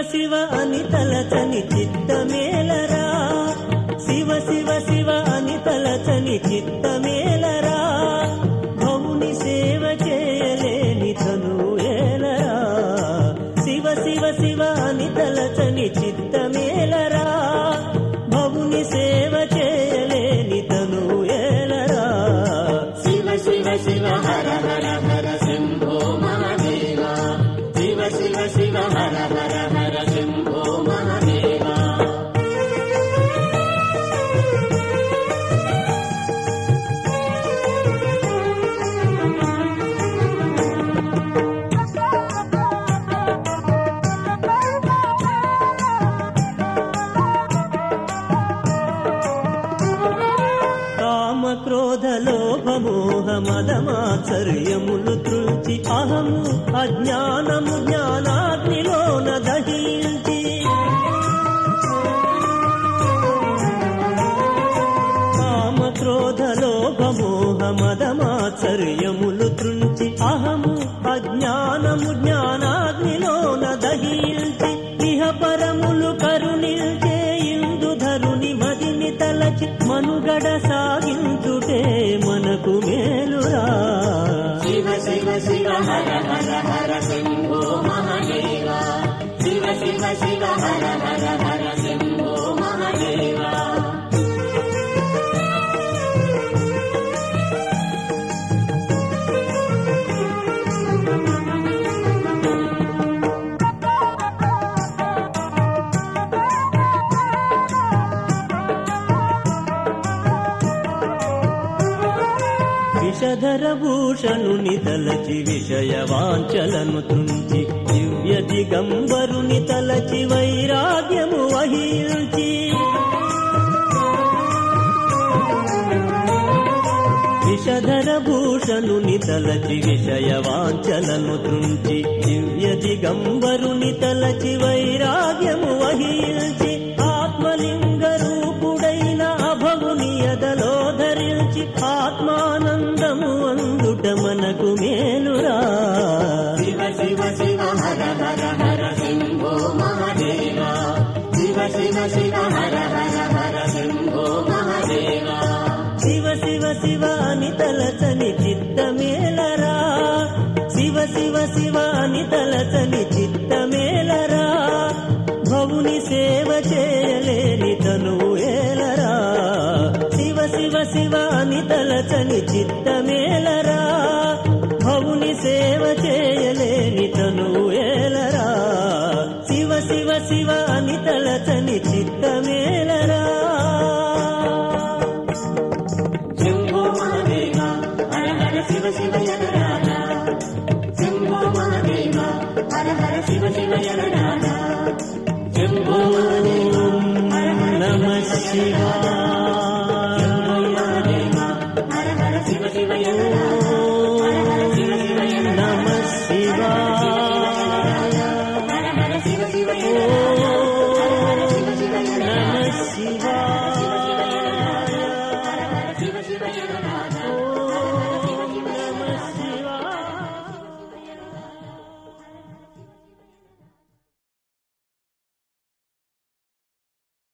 శివ అని తలచని చిత్తమేలరా శివ శివ శివ అని తలచని చిత్తమేలరా భౌని సేవ చేయలేని తను ఏలరా శివ శివ శివ అని తలచని చిత్తమేలరా భౌని సేవ చేయలేని తను ఏలరా శివ శివ శివ హర హర హర శంభో మహాదేవ శివ శివ శివ హర హర హర శంభో మహాదేవ కామ క్రోధ లోభ మోహ మదమాచర్యములు త్రుంచి అహము అజ్ఞానము జ్ఞానాగ్నిలోన దహించి కామ క్రోధ లోభ మోహ మదమాచర్యములు త్రుంచి అహము అజ్ఞానము జ్ఞానాగ్నిలోన దహించి ఇహ పరములు కరుణిల్చే ఇందుధరుని మదిని తలచి మనుగడ సాగించుటే మనకు మేలురా శివ శివ శివ హర హర హర శంభో మహాదేవ శివ శివ శివ హర హర హర శంభో మహాదేవ విషధర భూషణుని తలచి విషయ వాంఛలను తుంచి దివ్య దిగంబరుని తలచి వైరాగ్యము వహించి విషధర భూషణుని తలచి విషయ వాంఛలను తుంచి దివ్య దిగంబరుని తలచి వైరాగ్యము వహించి ఆత్మలింగ రూపుడైన అభవుని ఎదలో ధరించి ఆత్మానందము అందుట మనకు మేలురా శివ శివ శివ హర హర హర శంభో మహాదేవ శివ శివ శివ హర హర హర శంభో మహాదేవ శివ శివ శివ అని తలచని చిత్తమేలరా శివ శివ శివ అని తలచని చిత్తమేలరా భవుని సేవ చేయలేని తను ఏలరా శివ శివ శివ అని తలచని చిత్తమేలరా భవుని సేవ చేయలేని తను ఏలరా శివ శివ శివ అని తలచని